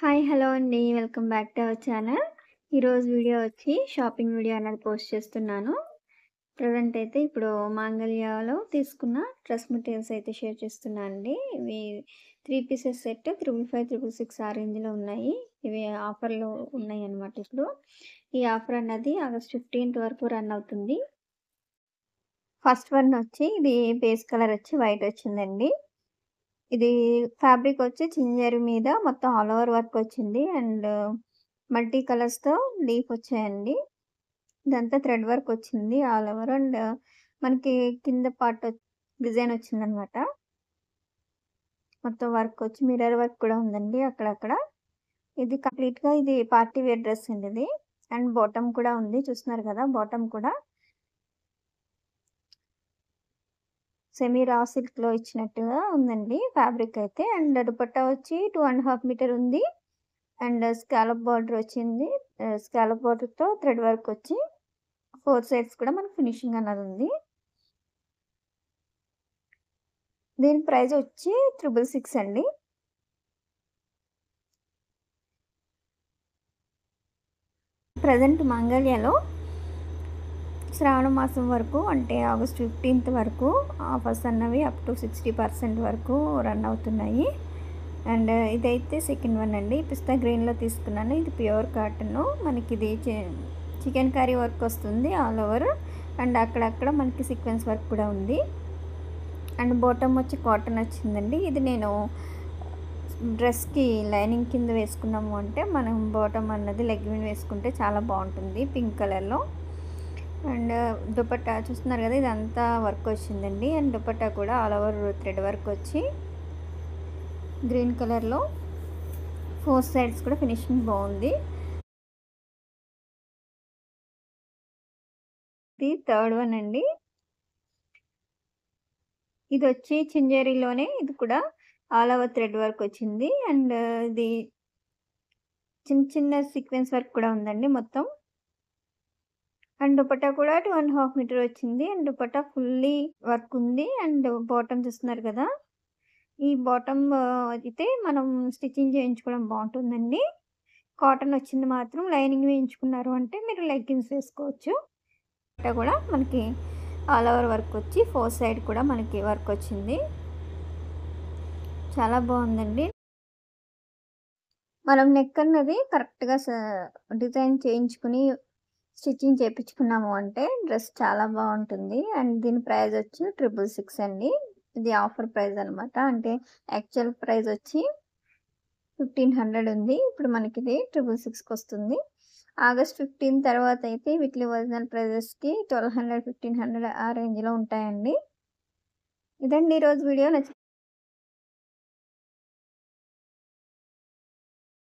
hi hello అండి welcome back to our channel ఈరోజు video వచ్చి షాపింగ్ వీడియో అనేది పోస్ట్ చేస్తున్నాను ప్రజెంట్ అయితే ఇప్పుడు మాంగళ్యాలో తీసుకున్న డ్రెస్ మెటీరియల్స్ అయితే షేర్ చేస్తున్నాను అండి ఇవి three pieces set triple five triple six ఆ రేంజ్లో ఉన్నాయి ఇవి ఆఫర్లో ఉన్నాయి అన్నమాట ఇప్పుడు ఈ ఆఫర్ అన్నది ఆగస్ట్ ఫిఫ్టీన్త్ వరకు రన్ అవుతుంది ఫస్ట్ వన్ వచ్చి ఇది బేస్ కలర్ వచ్చి వైట్ వచ్చిందండి ఇది ఫ్యాబ్రిక్ వచ్చి చింజరి మీద మొత్తం ఆల్ ఓవర్ వర్క్ వచ్చింది అండ్ మల్టీ కలర్స్తో లీఫ్ వచ్చాయండి ఇదంతా థ్రెడ్ వర్క్ వచ్చింది ఆల్ ఓవర్ అండ్ మనకి కింద పార్ట్ డిజైన్ వచ్చిందనమాట మొత్తం వర్క్ వచ్చి మిర్రర్ వర్క్ కూడా ఉందండి అక్కడక్కడ ఇది కంప్లీట్గా ఇది పార్టీ వేర్ డ్రెస్ అండి ఇది అండ్ బాటమ్ కూడా ఉంది చూస్తున్నారు కదా బాటమ్ కూడా సెమీ రా సిల్క్లో ఇచ్చినట్టుగా ఉందండి ఫ్యాబ్రిక్ అయితే అండ్ దుపట్టా వచ్చి టూ అండ్ హాఫ్ మీటర్ ఉంది అండ్ స్కాలప్ బార్డర్ వచ్చింది స్కాలప్ బార్డర్తో థ్రెడ్ వర్క్ వచ్చి ఫోర్ సైడ్స్ కూడా మనకు ఫినిషింగ్ అన్నది ఉంది దీని ప్రైస్ వచ్చి త్రిబుల్ సిక్స్ అండి ప్రజెంట్ మంగళ్యలో శ్రావణ మాసం వరకు అంటే ఆగస్ట్ ఫిఫ్టీన్త్ వరకు ఆఫర్స్ అన్నవి అప్ టు సిక్స్టీ పర్సెంట్ వరకు రన్ అవుతున్నాయి అండ్ ఇదైతే సెకండ్ వన్ అండి పిస్తా గ్రీన్లో తీసుకున్నాను ఇది ప్యూర్ కాటన్ మనకి ఇది చికెన్ కర్రీ వర్క్ వస్తుంది ఆల్ ఓవర్ అండ్ అక్కడక్కడ మనకి సీక్వెన్స్ వర్క్ కూడా ఉంది అండ్ బాటమ్ వచ్చి కాటన్ వచ్చిందండి ఇది నేను డ్రెస్కి లైనింగ్ కింద వేసుకున్నాము అంటే మనం బాటమ్ అన్నది లెగ్గిన్ వేసుకుంటే చాలా బాగుంటుంది పింక్ కలర్లో అండ్ దుపట్టా చూస్తున్నారు కదా ఇదంతా వర్క్ వచ్చిందండి అండ్ దుపట్టా కూడా ఆల్ ఓవర్ థ్రెడ్ వర్క్ వచ్చి గ్రీన్ కలర్లో ఫోర్ సైడ్స్ కూడా ఫినిషింగ్ బాగుంది ఇది థర్డ్ వన్ అండి ఇది వచ్చి చింజేరీలోనే ఇది కూడా ఆల్ ఓవర్ థ్రెడ్ వర్క్ వచ్చింది అండ్ ఇది చిన్న చిన్న సీక్వెన్స్ వర్క్ కూడా ఉందండి మొత్తం అండ్ దుపట్టా కూడా టూ అండ్ హాఫ్ మీటర్ వచ్చింది అండ్ దుపట్టా ఫుల్లీ వర్క్ ఉంది అండ్ బాటమ్ చూస్తున్నారు కదా ఈ బాటమ్ అయితే మనం స్టిచ్చింగ్ చేయించుకోవడం బాగుంటుందండి కాటన్ వచ్చింది మాత్రం లైనింగ్ వేయించుకున్నారు అంటే మీరు లెగ్గిన్స్ వేసుకోవచ్చు దుపట్టా కూడా మనకి ఆల్ ఓవర్ వర్క్ వచ్చి ఫోర్ సైడ్ కూడా మనకి వర్క్ వచ్చింది చాలా బాగుందండి మనం నెక్ అన్నది కరెక్ట్గా డిజైన్ చేయించుకుని స్టిచ్చింగ్ చేయించుకున్నాము అంటే డ్రెస్ చాలా బాగుంటుంది అండ్ దీని ప్రైస్ వచ్చి ట్రిపుల్ సిక్స్ అండి ఇది ఆఫర్ ప్రైస్ అనమాట అంటే యాక్చువల్ ప్రైస్ వచ్చి ఫిఫ్టీన్ హండ్రెడ్ ఉంది ఇప్పుడు మనకి ఇది ట్రిపుల్ సిక్స్కి వస్తుంది ఆగస్ట్ ఫిఫ్టీన్ తర్వాత అయితే వీటిలో ఒరిజినల్ ప్రైజెస్కి ట్వెల్వ్ హండ్రెడ్ ఫిఫ్టీన్ హండ్రెడ్ ఆ రేంజ్లో ఉంటాయండి ఇదండి ఈరోజు వీడియో నచ్చి